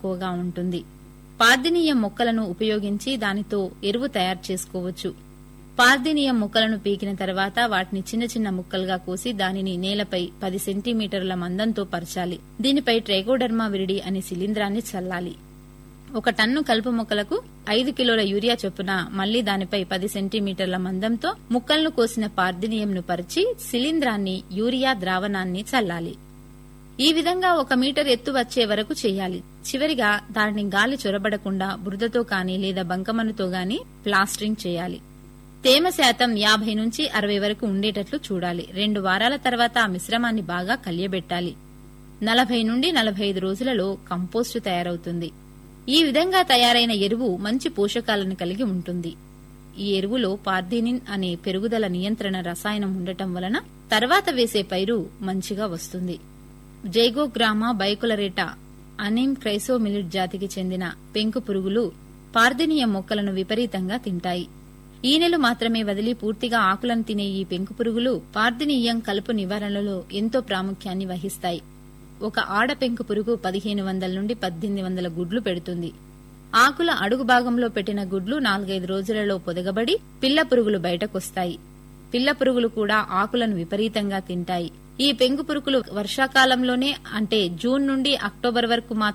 ఎక్కువగా ఉంటుంది పార్దినీయం మొక్కలను ఉపయోగించి దానితో ఎరువు తయారు చేసుకోవచ్చు పార్దినీయం మొక్కలను పీకిన తర్వాత వాటిని చిన్న చిన్న ముక్కలుగా కోసి దానిని నేలపై పది సెంటీమీటర్ల మందంతో పరచాలి దీనిపై ట్రైకోడర్మా విరిడి అనే శిలీంధ్రాన్ని చల్లాలి ఒక టన్ను కలుపు మొక్కలకు ఐదు కిలోల యూరియా చొప్పున మళ్లీ దానిపై పది సెంటీమీటర్ల మందంతో ముక్కలను కోసిన పార్దినియంను పరిచి శిలీంధ్రాన్ని యూరియా ద్రావణాన్ని చల్లాలి ఈ విధంగా ఒక మీటర్ ఎత్తు వచ్చే వరకు చేయాలి చివరిగా దానిని గాలి చొరబడకుండా బురదతో గాని లేదా బంకమన్నుతో గాని ప్లాస్టరింగ్ చేయాలి తేమ శాతం యాభై నుంచి అరవై వరకు ఉండేటట్లు చూడాలి రెండు వారాల తర్వాత ఆ మిశ్రమాన్ని బాగా కలియబెట్టాలి నలభై నుండి నలభై ఐదు రోజులలో కంపోస్టు తయారవుతుంది ఈ విధంగా తయారైన ఎరువు మంచి పోషకాలను కలిగి ఉంటుంది ఈ ఎరువులో పార్థినిన్ అనే పెరుగుదల నియంత్రణ రసాయనం ఉండటం వలన తర్వాత వేసే పైరు మంచిగా వస్తుంది జైగోగ్రామా బైకులరేటా అనీమ్ క్రైసోమిలిట్ జాతికి చెందిన పెంకు పురుగులు పార్థినియం మొక్కలను విపరీతంగా తింటాయి ఈనెలు మాత్రమే వదిలి పూర్తిగా ఆకులను తినే ఈ పెంకు పురుగులు పార్థినీయం కలుపు నివారణలో ఎంతో ప్రాముఖ్యాన్ని వహిస్తాయి ఒక ఆడ పెంకు పురుగు పదిహేను వందల నుండి పద్దెనిమిది వందల గుడ్లు పెడుతుంది ఆకుల అడుగు భాగంలో పెట్టిన గుడ్లు నాలుగైదు రోజులలో పొదగబడి పిల్ల పురుగులు బయటకొస్తాయి పిల్ల పురుగులు కూడా ఆకులను విపరీతంగా తింటాయి ఈ పెంకు పురుగులు వర్షాకాలంలోనే అంటే జూన్ నుండి అక్టోబర్ వరకు మాత్రమే